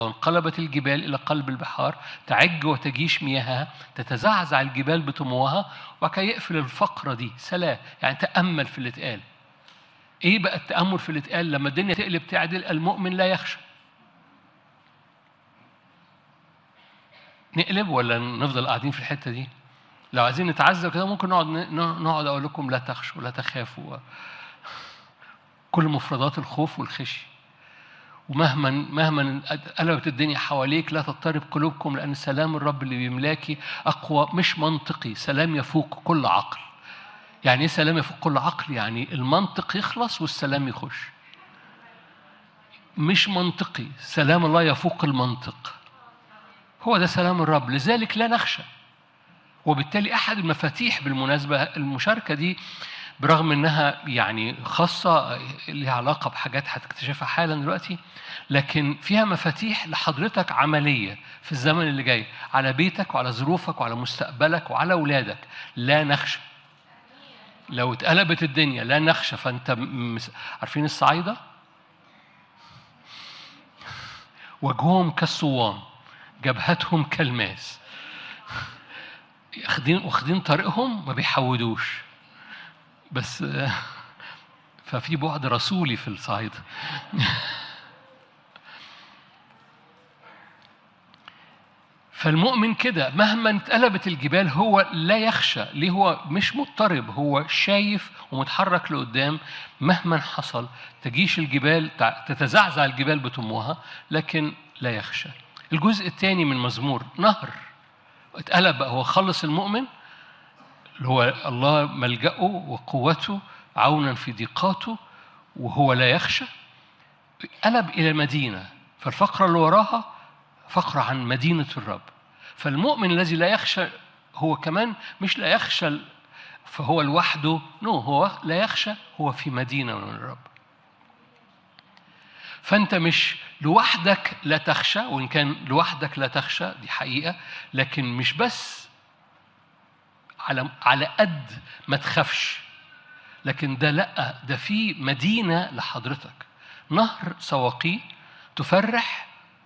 وانقلبت الجبال إلى قلب البحار تعج وتجيش مياهها تتزعزع الجبال بطموها وكي يقفل الفقرة دي سلام يعني تأمل في اللي اتقال ايه بقى التأمل في اللي اتقال لما الدنيا تقلب تعدل المؤمن لا يخشى نقلب ولا نفضل قاعدين في الحتة دي لو عايزين نتعذب كده ممكن نقعد نقعد اقول لكم لا تخشوا لا تخافوا كل مفردات الخوف والخشي ومهما مهما قلبت الدنيا حواليك لا تضطرب قلوبكم لان سلام الرب اللي بيملاكي اقوى مش منطقي سلام يفوق كل عقل يعني ايه سلام يفوق كل عقل يعني المنطق يخلص والسلام يخش مش منطقي سلام الله يفوق المنطق هو ده سلام الرب لذلك لا نخشى وبالتالي احد المفاتيح بالمناسبه المشاركه دي برغم انها يعني خاصه لها علاقه بحاجات هتكتشفها حالا دلوقتي لكن فيها مفاتيح لحضرتك عمليه في الزمن اللي جاي على بيتك وعلى ظروفك وعلى مستقبلك وعلى اولادك لا نخشى لو اتقلبت الدنيا لا نخشى فانت عارفين الصعايده وجههم كالصوام جبهتهم كالماس واخدين واخدين طريقهم ما بيحودوش بس ففي بعد رسولي في الصعيد فالمؤمن كده مهما اتقلبت الجبال هو لا يخشى ليه هو مش مضطرب هو شايف ومتحرك لقدام مهما حصل تجيش الجبال تتزعزع الجبال بطموها لكن لا يخشى الجزء الثاني من مزمور نهر اتقلب بقى هو خلص المؤمن اللي هو الله ملجأه وقوته عونا في ضيقاته وهو لا يخشى قلب إلى مدينة فالفقرة اللي وراها فقرة عن مدينة الرب فالمؤمن الذي لا يخشى هو كمان مش لا يخشى فهو لوحده نو هو لا يخشى هو في مدينة من الرب فأنت مش لوحدك لا تخشى وإن كان لوحدك لا تخشى دي حقيقة لكن مش بس على على قد ما تخافش لكن ده لا ده في مدينة لحضرتك نهر سواقي تفرح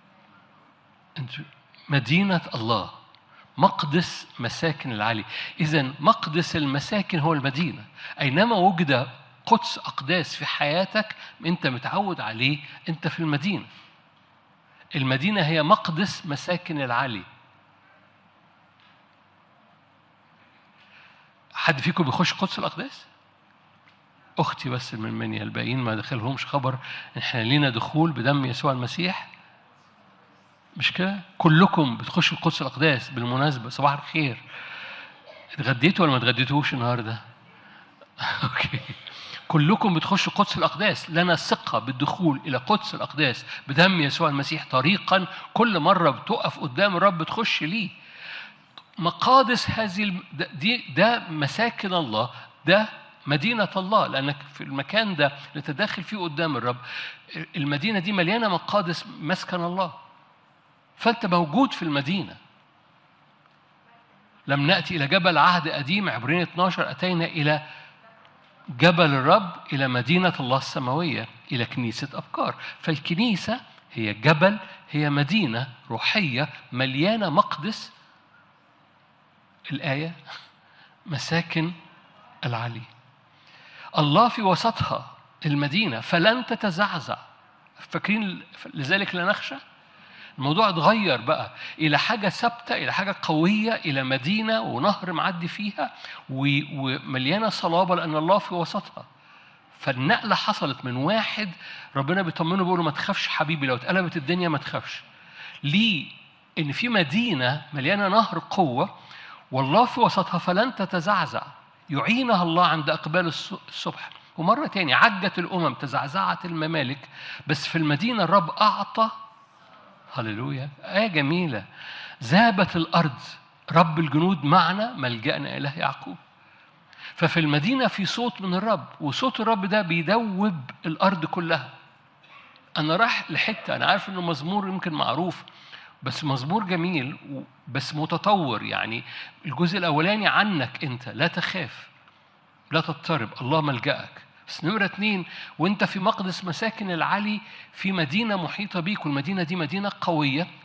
مدينة الله مقدس مساكن العلي إذا مقدس المساكن هو المدينة أينما وجد قدس أقداس في حياتك أنت متعود عليه أنت في المدينة المدينة هي مقدس مساكن العلي حد فيكم بيخش قدس الأقداس؟ أختي بس من مني الباقيين ما دخلهمش خبر إحنا لينا دخول بدم يسوع المسيح مش كده؟ كلكم بتخشوا القدس الأقداس بالمناسبة صباح الخير اتغديتوا ولا ما اتغديتوش النهارده؟ أوكي كلكم بتخشوا قدس الأقداس لنا ثقة بالدخول إلى قدس الأقداس بدم يسوع المسيح طريقا كل مرة بتقف قدام الرب تخش ليه مقادس هذه دي ده مساكن الله ده مدينة الله لأنك في المكان ده اللي تداخل فيه قدام الرب المدينة دي مليانة مقادس مسكن الله فأنت موجود في المدينة لم نأتي إلى جبل عهد قديم عبرين 12 أتينا إلى جبل الرب إلى مدينة الله السماوية إلى كنيسة أبكار فالكنيسة هي جبل هي مدينة روحية مليانة مقدس الآية مساكن العلي الله في وسطها المدينة فلن تتزعزع فاكرين لذلك لا نخشى الموضوع اتغير بقى إلى حاجة ثابتة إلى حاجة قوية إلى مدينة ونهر معدي فيها ومليانة صلابة لأن الله في وسطها فالنقلة حصلت من واحد ربنا بيطمنه بيقول له ما تخافش حبيبي لو اتقلبت الدنيا ما تخافش ليه؟ إن في مدينة مليانة نهر قوة والله في وسطها فلن تتزعزع يعينها الله عند إقبال الصبح ومرة تاني عجت الأمم تزعزعت الممالك بس في المدينة الرب أعطى هللويا آية جميلة ذابت الأرض رب الجنود معنا ملجأنا إله يعقوب ففي المدينة في صوت من الرب وصوت الرب ده بيدوب الأرض كلها أنا رايح لحتة أنا عارف إنه مزمور يمكن معروف بس مزمور جميل بس متطور يعني الجزء الأولاني عنك أنت لا تخاف لا تضطرب الله ملجأك بس نمرة اتنين وانت في مقدس مساكن العلي في مدينة محيطة بيك والمدينة دي مدينة قوية